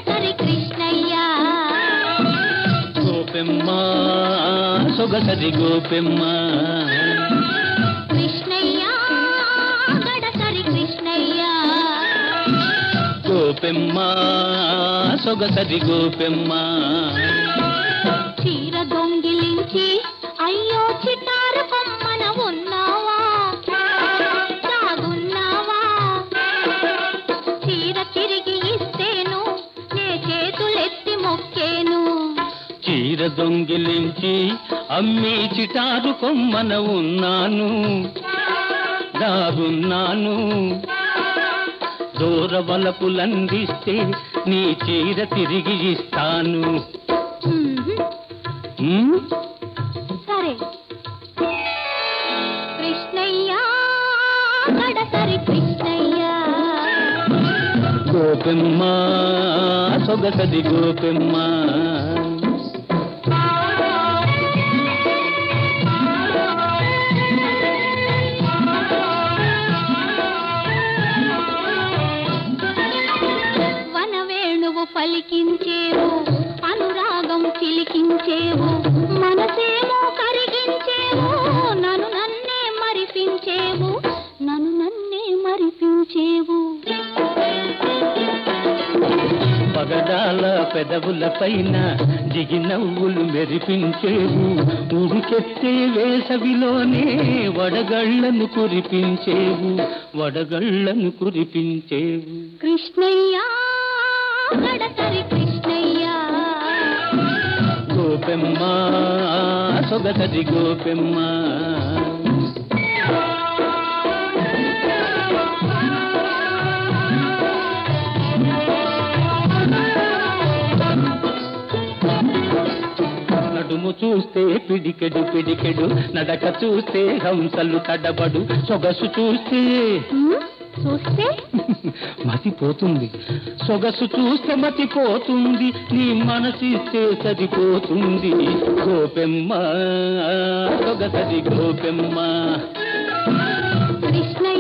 గడసరి కృష్ణయ్య గోపెమ్మ సొగసరి గోపెమ్మ కృష్ణయ్య గడసరి కృష్ణయ్య గోపెమ్మ సొగసరి గోపెమ్మ చీర దొంగిలించి అయ్యో చిటారు కొమ్మన ఉన్నావా దాగున్నావా చీర తిరిగి ఇస్తేను నే చేతులెత్తి మొక్కేను చీర దొంగిలించి అమ్మి చిటారు కొమ్మన ఉన్నాను దాగున్నాను దూర వలపులందిస్తే నీ చీర తిరిగి ఇస్తాను మ్మ్. ఉమ్? సరే కృష్ణయ్య గడసరి కృష్ణయ్య గోపెమ్మ సొగసది గోపెమ్మ వనవేణువు పలికించేవు అనురాగం చిలికించేవు మనసేమో కరిగించేవు నన్ను నన్నే మరిపించేవు నన్ను నన్నే మరిపించేవు పగడాల పెదవుల పైన దిగి నవ్వులు మెరిపించేవు ఉడికెత్తే వేసవిలోనే వడగళ్ళను కురిపించేవు వడగళ్ళను కురిపించేవు కృష్ణయ్య గడసరి కృష్ణయ్య గోపెమ్మ సొగసది గోపెమ్మ నడుము చూస్తే పిడికెడు పిడికెడు నడక చూస్తే హంసలు తడబడు సొగసు చూస్తే ఉమ్, చూస్తే మతిపోతుంది సొగసు చూస్తే మతిపోతుంది నీ మనసిస్తే సరిపోతుంది గోపెమ్మ సొగసది గోపెమ్మ కృష్ణ